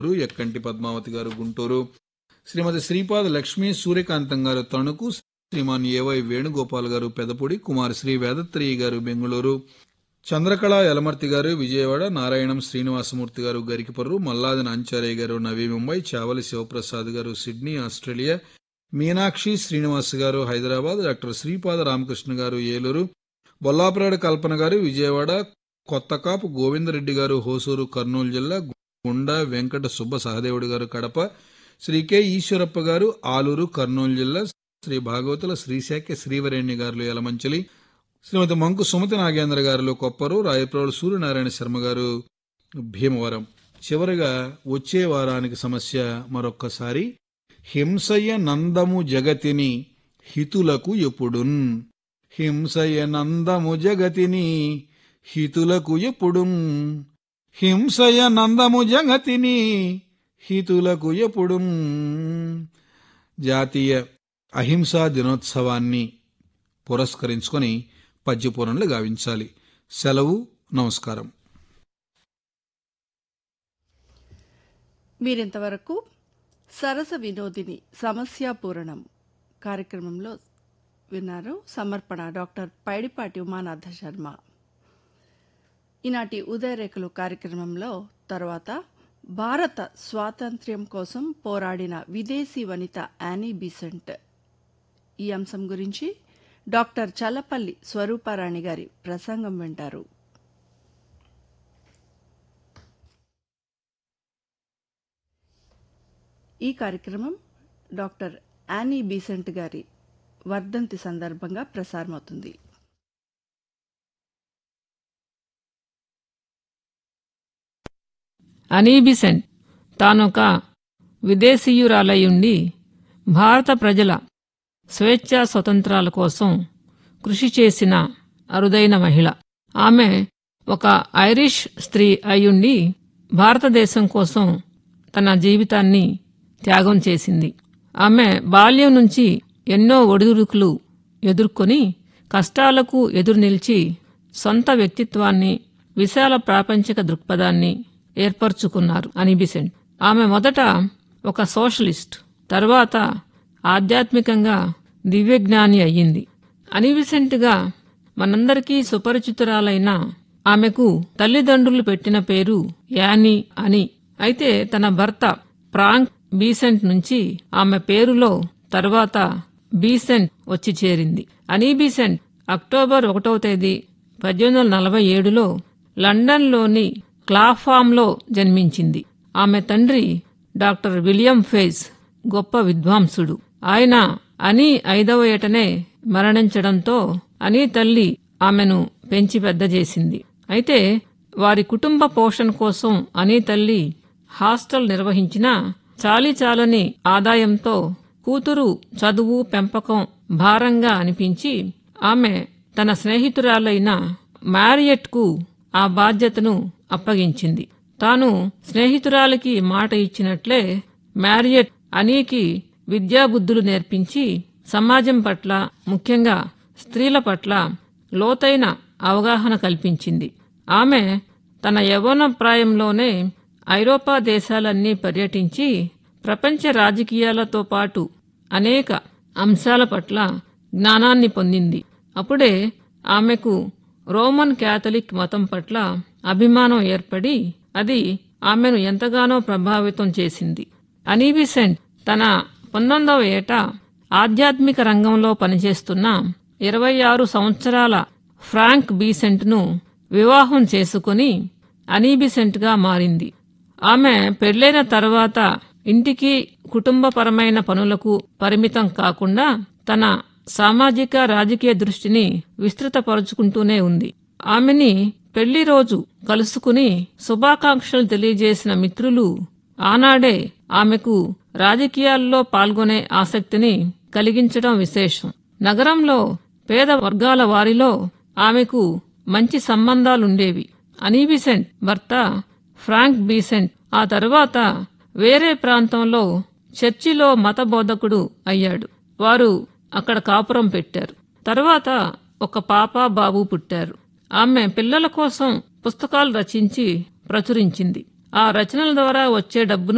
ఎక్కంటి పద్మావతి గారు గుంటూరు శ్రీమతి శ్రీపాద లక్ష్మీ సూర్యకాంతం గారు తణుకు శ్రీమాన్ ఏవై వేణుగోపాల్ గారు పెదపొడి కుమార్ శ్రీ వేదత్రియ గారు బెంగుళూరు చంద్రకళ యలమర్తి గారు విజయవాడ నారాయణం శ్రీనివాసమూర్తి గారు గరికిపర్రు మల్లాది నాంచారయ్య గారు నవీ ముంబై చావలి శివప్రసాద్ గారు సిడ్నీ ఆస్ట్రేలియా మీనాక్షి శ్రీనివాస్ గారు హైదరాబాద్ డాక్టర్ శ్రీపాద రామకృష్ణ గారు ఏలూరు బొల్లాపురాడు కల్పన గారు విజయవాడ కొత్తకాపు గోవిందరెడ్డి గారు హోసూరు కర్నూలు జిల్లా గుండా వెంకట సుబ్బ సహదేవుడు గారు కడప శ్రీ కె ఈశ్వరప్ప గారు ఆలూరు కర్నూలు జిల్లా శ్రీ భాగవతుల శ్రీశాఖ శ్రీవరేణ్య గారు యలమంచలి శ్రీమతి మంకు సుమతి నాగేంద్ర గారు కొప్పరు రాయప్రోలు సూర్యనారాయణ శర్మ గారు భీమవరం చివరగా వచ్చే వారానికి సమస్య మరొక్కసారి హింసయ నందము జగతిని హితులకు ఎప్పుడున్ హింసయ నందము జగతిని హితులకు ఎప్పుడున్ హింసయ నందము జగతిని హితులకు ఎప్పుడున్ జాతీయ అహింసా దినోత్సవాన్ని పురస్కరించుకొని పద్యపూరణలు గావించాలి సెలవు నమస్కారం మీరింతవరకు సరస వినోదిని సమస్యాపూరణం కార్యక్రమంలో విన్నారు సమర్పణ డాక్టర్ పైడిపాటి ఉమానాథ శర్మ ఈనాటి ఉదయరేఖలు కార్యక్రమంలో తర్వాత భారత స్వాతంత్ర్యం కోసం పోరాడిన విదేశీ వనిత యానీ బిసెంట్ ఈ అంశం గురించి డాక్టర్ చల్లపల్లి స్వరూపారాణి గారి ప్రసంగం వింటారు ఈ కార్యక్రమం డాక్టర్ యానీ బీసెంట్ గారి వర్ధంతి సందర్భంగా ప్రసారమవుతుంది అనీబిసెంట్ తానొక విదేశీయురాలయుండి భారత ప్రజల స్వేచ్ఛా స్వతంత్రాల కోసం కృషి చేసిన అరుదైన మహిళ ఆమె ఒక ఐరిష్ స్త్రీ అయ్యుండి భారతదేశం కోసం తన జీవితాన్ని త్యాగం చేసింది ఆమె బాల్యం నుంచి ఎన్నో ఒడిదుడుకులు ఎదుర్కొని కష్టాలకు ఎదురు నిలిచి సొంత వ్యక్తిత్వాన్ని విశాల ప్రాపంచిక దృక్పథాన్ని ఏర్పరచుకున్నారు అనిబిసెంట్ ఆమె మొదట ఒక సోషలిస్ట్ తర్వాత ఆధ్యాత్మికంగా దివ్యజ్ఞాని అయ్యింది అనిబిసెంట్గా మనందరికీ సుపరిచితురాలైన ఆమెకు తల్లిదండ్రులు పెట్టిన పేరు యానీ అని అయితే తన భర్త ప్రాంక్ బీసెంట్ నుంచి ఆమె పేరులో తర్వాత బీసెంట్ వచ్చి చేరింది అనీ బీసెంట్ అక్టోబర్ ఒకటవ తేదీ పద్దెనిమిది వందల నలభై ఏడులో లండన్లోని క్లాఫామ్లో జన్మించింది ఆమె తండ్రి డాక్టర్ విలియం ఫేజ్ గొప్ప విద్వాంసుడు ఆయన అని ఐదవ ఏటనే మరణించడంతో అని తల్లి ఆమెను పెంచి పెద్ద చేసింది అయితే వారి కుటుంబ పోషణ కోసం అని తల్లి హాస్టల్ నిర్వహించిన చాలీ చాలని ఆదాయంతో కూతురు చదువు పెంపకం భారంగా అనిపించి ఆమె తన స్నేహితురాలైన మ్యారియట్కు ఆ బాధ్యతను అప్పగించింది తాను స్నేహితురాలికి మాట ఇచ్చినట్లే మ్యారియట్ అనీకి విద్యాబుద్ధులు నేర్పించి సమాజం పట్ల ముఖ్యంగా స్త్రీల పట్ల లోతైన అవగాహన కల్పించింది ఆమె తన యవ్వన ప్రాయంలోనే ఐరోపా దేశాలన్నీ పర్యటించి ప్రపంచ రాజకీయాలతో పాటు అనేక అంశాల పట్ల జ్ఞానాన్ని పొందింది అప్పుడే ఆమెకు రోమన్ క్యాథలిక్ మతం పట్ల అభిమానం ఏర్పడి అది ఆమెను ఎంతగానో ప్రభావితం చేసింది అనీబిసెంట్ తన పంతొమ్మిదవ ఏట ఆధ్యాత్మిక రంగంలో పనిచేస్తున్న ఇరవై ఆరు సంవత్సరాల ఫ్రాంక్ బీసెంట్ను వివాహం చేసుకుని అనీబిసెంట్గా మారింది ఆమె పెళ్లైన తర్వాత ఇంటికి కుటుంబపరమైన పనులకు పరిమితం కాకుండా తన సామాజిక రాజకీయ దృష్టిని విస్తృతపరుచుకుంటూనే ఉంది ఆమెని పెళ్లి రోజు కలుసుకుని శుభాకాంక్షలు తెలియజేసిన మిత్రులు ఆనాడే ఆమెకు రాజకీయాల్లో పాల్గొనే ఆసక్తిని కలిగించడం విశేషం నగరంలో పేద వర్గాల వారిలో ఆమెకు మంచి సంబంధాలుండేవి అనీబిసెంట్ భర్త ఫ్రాంక్ బీసెంట్ ఆ తరువాత వేరే ప్రాంతంలో చర్చిలో మత బోధకుడు అయ్యాడు వారు అక్కడ కాపురం పెట్టారు తర్వాత ఒక పాప బాబు పుట్టారు ఆమె పిల్లల కోసం పుస్తకాలు రచించి ప్రచురించింది ఆ రచనల ద్వారా వచ్చే డబ్బును